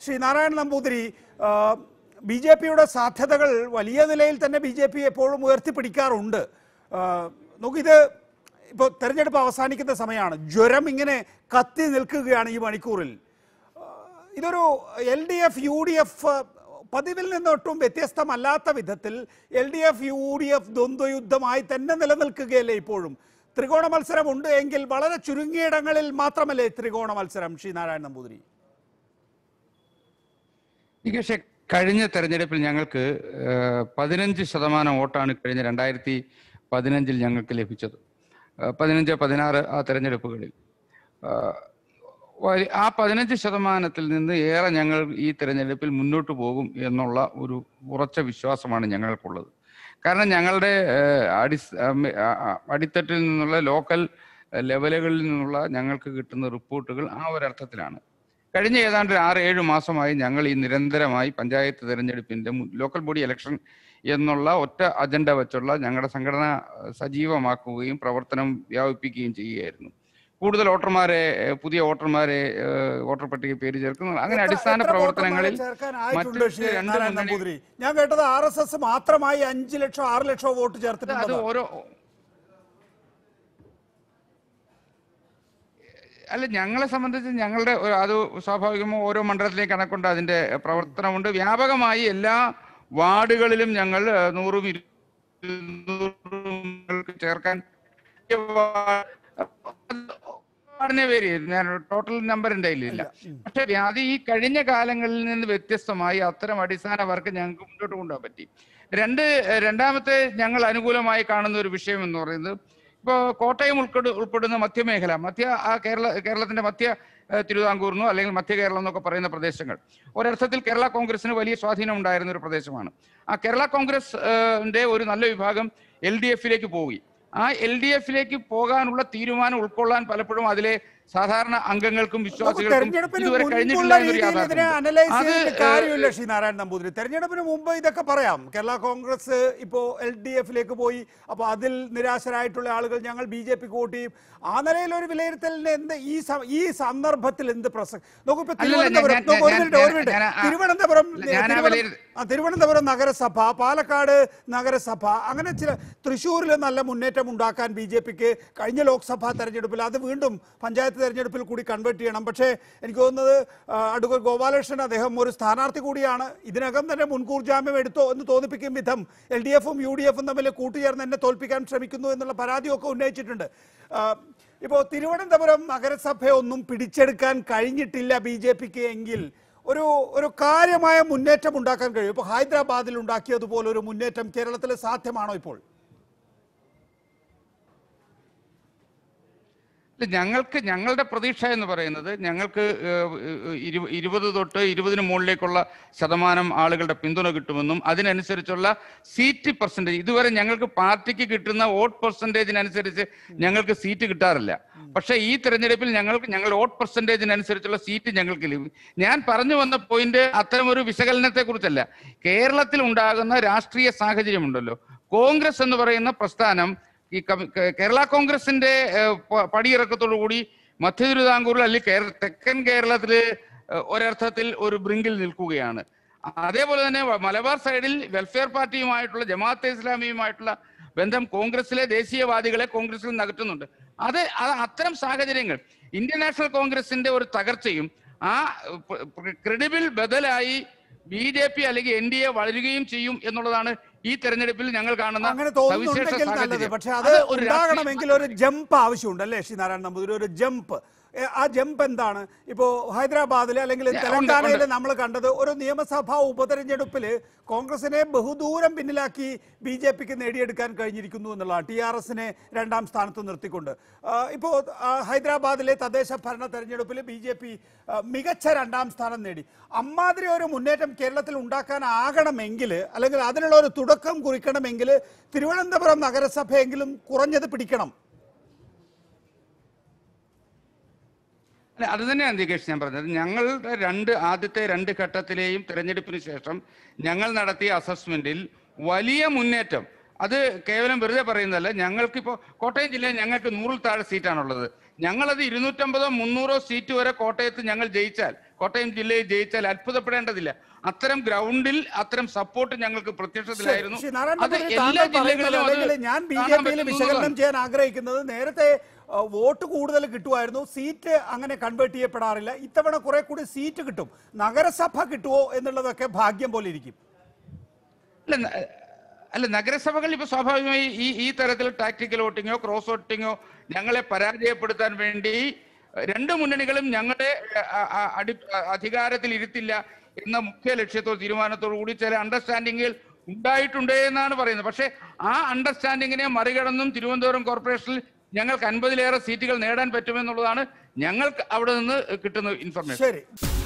Shri Narayana Namboothiri B J പിയുടെ സാധ്യതകൾ വലിയ നിലയിൽ തന്നെ ബി ജെ പി എപ്പോഴും ഉയർത്തിപ്പിടിക്കാറുണ്ട് ആ, നോക്കിത് ഇപ്പോൾ തെരഞ്ഞെടുപ്പ് അവസാനിക്കുന്ന സമയമാണ് ജ്വരം ഇങ്ങനെ കത്തി നിൽക്കുകയാണ് ഈ മണിക്കൂറിൽ ഇതൊരു L D F U D F പതിവിൽ നിന്നൊട്ടും വ്യത്യസ്തമല്ലാത്ത വിധത്തിൽ L D F U D F ദ്വന്ദ്വയുദ്ധമായി തന്നെ നിലനിൽക്കുകയല്ലേ ഇപ്പോഴും ത്രികോണ മത്സരം ഉണ്ട് എങ്കിൽ വളരെ ചുരുങ്ങിയിടങ്ങളിൽ മാത്രമല്ലേ ത്രികോണ മത്സരം ശ്രീ നാരായണ നമ്പൂതിരി എനിക്ക് പക്ഷേ കഴിഞ്ഞ തെരഞ്ഞെടുപ്പിൽ ഞങ്ങൾക്ക് ഏഹ്, പതിനഞ്ച് ശതമാനം വോട്ടാണ് കഴിഞ്ഞ രണ്ടായിരത്തി പതിനഞ്ചിൽ ഞങ്ങൾക്ക് ലഭിച്ചത് ഏഹ്, പതിനഞ്ച് പതിനാറ് ആ തെരഞ്ഞെടുപ്പുകളിൽ ഏഹ്, വലി- ആ പതിനഞ്ച് ശതമാനത്തിൽ നിന്ന് ഏറെ ഞങ്ങൾ ഈ തെരഞ്ഞെടുപ്പിൽ മുന്നോട്ട് പോകും എന്നുള്ള ഒരു ഉറച്ച വിശ്വാസമാണ് ഞങ്ങൾക്കുള്ളത് കാരണം ഞങ്ങളുടെ ഏഹ്, അടിസ് അം- ആ- ആ- അടിത്തട്ടിൽ നിന്നുള്ള ലോക്കൽ ലെവലുകളിൽ നിന്നുള്ള ഞങ്ങൾക്ക് കിട്ടുന്ന റിപ്പോർട്ടുകൾ ആ ഒരർത്ഥത്തിലാണ് കഴിഞ്ഞ ഏതാണ്ട് ഒരു ആറ് ഏഴ് മാസമായി ഞങ്ങൾ ഈ നിരന്തരമായി പഞ്ചായത്ത് തെരഞ്ഞെടുപ്പിന്റെ മു- ലോക്കൽ ബോഡി ഇലക്ഷൻ എന്നുള്ള ഒറ്റ അജണ്ട വെച്ചുള്ള ഞങ്ങളുടെ സംഘടന ഏഹ്, സജീവമാക്കുകയും പ്രവർത്തനം വ്യാപിപ്പിക്കുകയും ചെയ്യുകയായിരുന്നു കൂടുതൽ വോട്ടർമാരെ ഏഹ്, പുതിയ വോട്ടർമാരെ ഏഹ്, വോട്ടർ പട്ടിക പേര് ചേർക്കുന്നു അങ്ങനെ എത്ര- അടിസ്ഥാന എത്ര പ്രവർത്തനങ്ങളിൽ വോട്ടർമാരെ ചേർക്കാനായിട്ടുണ്ട് മറ്റ് ശ്രീ രണ്ട് നാരായണ മുന്നണി- നമ്പൂതിരി ഞാൻ കേട്ടത് ആർ എസ് എസ് മാത്രമായി അഞ്ച് ലക്ഷം ആറ് ലക്ഷം വോട്ട് അത് ചേർത്തിട്ടുണ്ട് ഓരോ അല്ല ഞങ്ങളെ സംബന്ധിച്ച് ഞങ്ങളുടെ ഒരു- അത് സ്വാഭാവികമോ ഓരോ മണ്ഡലത്തിലേക്ക് കണക്കുണ്ട് അതിന്റെ പ്രവർത്തനമുണ്ട് വ്യാപകമായി എല്ലാ വാർഡുകളിലും ഞങ്ങൾ ഏഹ്, നൂറും ഇരുന്നൂറും ചേർക്കാൻ വാർഡിനെ പേര് ഞാൻ ടോട്ടൽ നമ്പർ എൻ്റെ കയ്യിലില്ല പക്ഷെ അത് ഈ കഴിഞ്ഞ കാലങ്ങളിൽ നിന്ന് വ്യത്യസ്തമായി അത്തരം അടിസ്ഥാന വർക്ക് ഞങ്ങൾക്ക് മുന്നോട്ട് കൊണ്ടുപോകാൻ പറ്റി രണ്ട് ഏഹ്, രണ്ടാമത്തെ ഞങ്ങൾ അനുകൂലമായി കാണുന്ന ഒരു വിഷയം എന്ന് പറയുന്നത് ഇപ്പോൾ കോട്ടയം ഉൾപ്പെടെ ഉൾപ്പെടുന്ന മധ്യമേഖല മധ്യ ആ കേരള കേരളത്തിന്റെ മധ്യ ഏഹ്, തിരുവിതാംകൂറിനോ അല്ലെങ്കിൽ മധ്യ കേരളം എന്നൊക്കെ പറയുന്ന പ്രദേശങ്ങൾ ഒരർത്ഥത്തിൽ കേരള കോൺഗ്രസിന് വലിയ സ്വാധീനം ഉണ്ടായിരുന്ന ഒരു പ്രദേശമാണ് ആ കേരള കോൺഗ്രസ് ഏഹ്, ന്റെ ഒരു നല്ല വിഭാഗം എൽ ഡി എഫിലേക്ക് പോയി ആ എൽ ഡി എഫിലേക്ക് പോകാനുള്ള തീരുമാനം ഉൾക്കൊള്ളാൻ പലപ്പോഴും അതിലെ സാധാരണ അംഗങ്ങൾക്കും നമുക്ക് വിശ്വാസികൾക്കും തെരഞ്ഞെടുപ്പിന് ഇതുവരെ മുൻപുള്ള കഴിഞ്ഞിട്ടില്ല എന്നൊരു രീതിയിൽ ഇതിനെ യാഥാർത്ഥ്യമുണ്ട്. അനലൈസ് അത് ചെയ്തിട്ട് ഏഹ്, കാര്യമില്ല ശ്രീ നാരായണ നമ്പൂതിരി തെരഞ്ഞെടുപ്പിന് മുമ്പ് ഇതൊക്കെ പറയാം കേരള കോൺഗ്രസ് ഇപ്പോ എൽ ഡി എഫിലേക്ക് പോയി അപ്പൊ അതിൽ നിരാശരായിട്ടുള്ള ആളുകൾ ഞങ്ങൾ ബി ജെ പിക്ക് വോട്ട് ചെയ്യും ആ നിലയിൽ ഒരു വിലയിരുത്തലിന് എന്ത് ഈ സ- ഈ സന്ദർഭത്തിൽ എന്ത് പ്രസക്തി നോക്കൂ ഇപ്പൊ അല്ലല്ല, ഞാൻ- തിരുവനന്തപുരം ഞാൻ- നോക്കൂ, ഒരു ഞാൻ- മിനിറ്റ് ഒരു ഞാൻ- മിനിറ്റ് ഞാൻ- ആ- തിരുവനന്തപുരം അല്ല, ഞാൻ ആ തിരുവന- വിലയിരുത്ത- ആ, തിരുവനന്തപുരം നഗരസഭ പാലക്കാട് നഗരസഭ അങ്ങനെ ചില തൃശ്ശൂരിൽ നല്ല മുന്നേറ്റം ഉണ്ടാക്കാൻ ബി ജെ പിക്ക് കഴിഞ്ഞ ലോക്സഭാ തെരഞ്ഞെടുപ്പിൽ അത് വീണ്ടും പഞ്ചായത്ത് തെരഞ്ഞെടുപ്പിൽ കൂടി കൺവേർട്ട് ചെയ്യണം പക്ഷേ എനിക്ക് തോന്നുന്നത് ആ, അഡ്വക്കേറ്റ് ഗോപാലകൃഷ്ണൻ അദ്ദേഹം ഒരു സ്ഥാനാർത്ഥി കൂടിയാണ് ഇതിനകം തന്നെ മുൻകൂർ ജാമ്യം എടുത്തോ എന്ന് തോന്നിപ്പിക്കും വിധം എൽ ഡി എഫും യു ഡി എഫും തമ്മിൽ കൂട്ടുചേർന്ന് എന്നെ തോൽപ്പിക്കാൻ ശ്രമിക്കുന്നു എന്നുള്ള പരാതിയൊക്കെ ഉന്നയിച്ചിട്ടുണ്ട് ആ, ഇപ്പോൾ തിരുവനന്തപുരം നഗരസഭയൊന്നും പിടിച്ചെടുക്കാൻ കഴിഞ്ഞിട്ടില്ല ബി ജെ പിക്ക് എങ്കിൽ ഒരു ഒരു കാര്യമായ മുന്നേറ്റം ഉണ്ടാക്കാൻ കഴിയും ഇപ്പോൾ ഹൈദരാബാദിൽ ഉണ്ടാക്കിയതുപോലെ ഒരു മുന്നേറ്റം കേരളത്തിൽ സാധ്യമാണോ ഇപ്പോൾ ഇല്ല, ഞങ്ങൾക്ക് ഞങ്ങളുടെ പ്രതീക്ഷ എന്ന് പറയുന്നത് ഞങ്ങൾക്ക് ഏഹ്, ഏഹ്, ഇരു- ഇരുപത് തൊട്ട് ഇരുപതിന് മുകളിലേക്കുള്ള ശതമാനം ആളുകളുടെ പിന്തുണ കിട്ടുമെന്നും അതിനനുസരിച്ചുള്ള സീറ്റ് പെർസെൻറ്റേജ് ഇതുവരെ ഞങ്ങൾക്ക് പാർട്ടിക്ക് കിട്ടുന്ന വോട്ട് പെർസെൻറ്റേജിനനുസരിച്ച് ഞങ്ങൾക്ക് സീറ്റ് കിട്ടാറില്ല പക്ഷേ ഈ തെരഞ്ഞെടുപ്പിൽ ഞങ്ങൾക്ക് ഞങ്ങളുടെ വോട്ട് പെർസെൻറ്റേജിനനുസരിച്ചുള്ള സീറ്റ് ഞങ്ങൾക്ക് ലഭിക്കും ഞാൻ പറഞ്ഞു വന്ന പോയിന്റ് അത്തരമൊരു വിശകലനത്തെ കുറിച്ചല്ല കേരളത്തിൽ ഉണ്ടാകുന്ന രാഷ്ട്രീയ സാഹചര്യമുണ്ടല്ലോ കോൺഗ്രസ് എന്ന് പറയുന്ന പ്രസ്ഥാനം ഈ കമ- കേ- കേരള കോൺഗ്രസിന്റെ ഏഹ്, പ- പടിയിറക്കത്തോടു കൂടി മധ്യ തിരുവിതാംകൂറിൽ അല്ലെങ്കിൽ കേര- തെക്കൻ കേരളത്തില് ഏഹ്, ഒരർത്ഥത്തിൽ ഒരു ബ്രിങ്കിൽ നിൽക്കുകയാണ് അതേപോലെ തന്നെ വ- മലബാർ സൈഡിൽ വെൽഫെയർ പാർട്ടിയുമായിട്ടുള്ള ജമാഅത്തെ ഇസ്ലാമിയുമായിട്ടുള്ള ബന്ധം കോൺഗ്രസിലെ ദേശീയവാദികളെ കോൺഗ്രസിൽ നിന്ന് അകറ്റുന്നുണ്ട് അത് അത് അത്തരം സാഹചര്യങ്ങൾ ഇന്ത്യൻ നാഷണൽ കോൺഗ്രസിന്റെ ഒരു തകർച്ചയും ആ ക്രെഡിബിൾ ബദലായി ബി ജെ പി അല്ലെങ്കിൽ എൻ ഡി എ വളരുകയും ചെയ്യും എന്നുള്ളതാണ് ഈ തെരഞ്ഞെടുപ്പിൽ ഞങ്ങൾ കാണുന്ന അങ്ങനെ സവിശേഷ തോന്നുന്നുണ്ടെങ്കിൽ നല്ലത് സാഹചര്യം. പക്ഷെ അത് അത് ഒരു ഉണ്ടാകണമെങ്കിൽ ഒരു ജമ്പ് ആവശ്യമുണ്ട് അല്ലേ ശ്രീ നാരായണ നമ്പൂതിരി ഒരു ജമ്പ് ഏ, ആ ജമ്പ് എന്താണ് ഇപ്പോൾ ഹൈദരാബാദിൽ അല്ലെങ്കിൽ ഉണ്ട്, തെലങ്കാനയിൽ ഉണ്ട്. നമ്മൾ കണ്ടത് ഒരു നിയമസഭാ ഉപതെരഞ്ഞെടുപ്പിൽ കോൺഗ്രസിനെ ബഹുദൂരം പിന്നിലാക്കി ബി ജെ പിക്ക് നേടിയെടുക്കാൻ കഴിഞ്ഞിരിക്കുന്നു എന്നുള്ളതാണ് ടി ആർ എസിനെ രണ്ടാം സ്ഥാനത്ത് നിർത്തിക്കൊണ്ട് ഇപ്പോൾ ഹൈദരാബാദിലെ തദ്ദേശ ഭരണ തെരഞ്ഞെടുപ്പിൽ ബി ജെ പി മികച്ച രണ്ടാം സ്ഥാനം നേടി അമ്മാതിരി ഒരു മുന്നേറ്റം കേരളത്തിൽ ഉണ്ടാക്കാനാകണമെങ്കിൽ അല്ലെങ്കിൽ അതിനുള്ള ഒരു തുടക്കം കുറിക്കണമെങ്കിൽ തിരുവനന്തപുരം നഗരസഭയെങ്കിലും കുറഞ്ഞത് പിടിക്കണം അല്ല അത് തന്നെയാണ് ദികേഷ് ഞാൻ പറഞ്ഞത് ഞങ്ങളുടെ രണ്ട് ആദ്യത്തെ രണ്ട് ഘട്ടത്തിലെയും തെരഞ്ഞെടുപ്പിന് ശേഷം ഞങ്ങൾ നടത്തിയ അസസ്മെന്റിൽ വലിയ മുന്നേറ്റം അത് കേവലം വെറുതെ പറയുന്നതല്ല ഞങ്ങൾക്കിപ്പോൾ കോട്ടയം ജില്ലയിൽ ഞങ്ങൾക്ക് നൂറിൽ താഴെ സീറ്റാണുള്ളത് ഞങ്ങളത് ഇരുന്നൂറ്റമ്പതോ മുന്നൂറോ സീറ്റ് വരെ കോട്ടയത്ത് ഞങ്ങൾ ജയിച്ചാൽ കോട്ടയം ജില്ലയിൽ ജയിച്ചാൽ അത്ഭുതപ്പെടേണ്ടതില്ല അത്തരം ഗ്രൗണ്ടിൽ അത്തരം സപ്പോർട്ട് ഞങ്ങൾക്ക് പ്രത്യക്ഷത്തിലായിരുന്നു ശ്രീ നാരായണ അത് ഗുരു, എല്ലാ താങ്കൾ പറയുന്നത് ജില്ലകളിലും അത് അല്ലെങ്കിൽ ഞാൻ ബി ജെ കാണാൻ പിയിൽ പറ്റുന്നു വിശകലനം എന്നുള്ളതാണ്. ചെയ്യാൻ ആഗ്രഹിക്കുന്നത് നേരത്തെ ആ, വോട്ട് കൂടുതൽ കിട്ടുമായിരുന്നു സീറ്റ് അങ്ങനെ കൺവേർട്ട് ചെയ്യപ്പെടാറില്ല ഇത്തവണ കുറെ കൂടി സീറ്റ് കിട്ടും നഗരസഭ കിട്ടുമോ എന്നുള്ളതൊക്കെ ഭാഗ്യം പോലെ ഇരിക്കും അല്ല ന- അല്ല നഗരസഭകൾ ഇപ്പൊ സ്വാഭാവികമായി ഈ ഈ തരത്തിൽ ടാക്ടിക്കൽ വോട്ടിങ്ങോ ക്രോസ് വോട്ടിങ്ങോ ഞങ്ങളെ പരാജയപ്പെടുത്താൻ വേണ്ടി രണ്ട് മുന്നണികളും ഞങ്ങളെ അ- അ- അടി അധികാരത്തിൽ ഇരുത്തില്ല എന്ന മുഖ്യ ലക്ഷ്യത്തോട് തീരുമാനത്തോടു കൂടി ചില അണ്ടർസ്റ്റാൻഡിങ്ങുകൾ ഉണ്ടായിട്ടുണ്ട് എന്നാണ് പറയുന്നത് പക്ഷേ ആ അണ്ടർസ്റ്റാൻഡിങ്ങിനെ മറികടന്നും തിരുവനന്തപുരം കോർപ്പറേഷനിൽ ഞങ്ങൾക്ക് അൻപതിലേറെ സീറ്റുകൾ നേടാൻ പറ്റുമെന്നുള്ളതാണ് ഞങ്ങൾക്ക് അവിടെ നിന്ന് കിട്ടുന്ന ഇൻഫർമേഷൻ ശരി